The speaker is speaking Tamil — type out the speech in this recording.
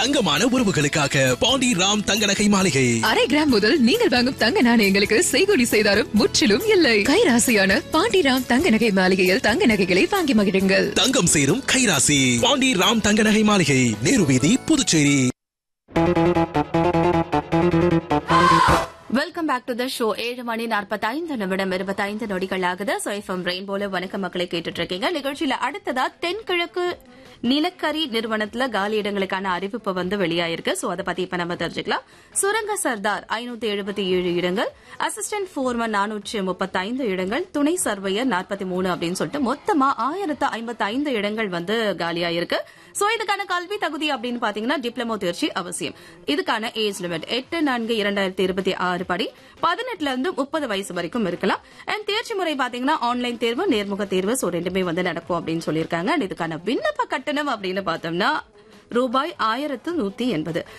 தங்கமான உறவுகளுக்காக பாண்டி ராம் தங்க நகை மாளிகை அரை கிராம் முதல் நீங்கள் வாங்கும் தங்க நாணயங்களுக்கு செய்கூலி செய்தாரும் முற்றிலும் இல்லை கைராசியான பாண்டிராம் தங்க நகை மாளிகையில் தங்க நகைகளை வாங்கி மகிழுங்கள் தங்கம் சேரும் கைராசி பாண்டி ராம் தங்க நகை மாளிகை நேரு வீதி Puducherry welcome back to the show ஏழு மணி நாற்பத்தைந்து நிமிடம் இருபத்தைந்து நொடிகள் ஆகுது ஸோ எஃப்எம் ரெயின்போல வணக்க மக்களை கேட்டுட்டு இருக்கீங்க நிகழ்ச்சியில அடுத்ததா தென்கிழக்கு நிலக்கரி நிறுவனத்துல காலி இடங்களுக்கான அறிவிப்பு வந்து வெளியாயிருக்கு சோ அதை பத்தி இப்ப நம்ம தெரிஞ்சுக்கலாம் சுரங்க சர்தார் ஐநூத்தி எழுபத்தி ஏழு இடங்கள் அசிஸ்டன்ட் ஃபோர்மன் நானூற்றி முப்பத்தைந்து இடங்கள் துணை சர்வையர் நாற்பத்தி மூணு அப்படின்னு சொல்லிட்டு மொத்தமா ஆயிரத்து ஐம்பத்தி ஐந்து இடங்கள் வந்து காலியாயிருக்கு சோ இதுக்கான கல்வி தகுதி அப்படின்னு பாத்தீங்கன்னா டிப்ளமோ தேர்ச்சி அவசியம் இதுக்கான ஏஜ் லிமிட் எட்டு நான்கு இரண்டாயிரத்தி இருபத்தி ஆறு படி பதினெட்டுல இருந்து முப்பது வயசு வரைக்கும் இருக்கலாம் அண்ட் தேர்ச்சி முறை பாத்தீங்கன்னா ஆன்லைன் தேர்வு நேர்முக தேர்வு சோ ரெண்டுமே வந்து நடக்கும் அப்படின்னு சொல்லியிருக்காங்க And இதுக்கான விண்ணப்ப கட்டணம் அப்படின்னு பார்த்தோம்னா ரூபாய் ஆயிரத்து நூத்தி எண்பது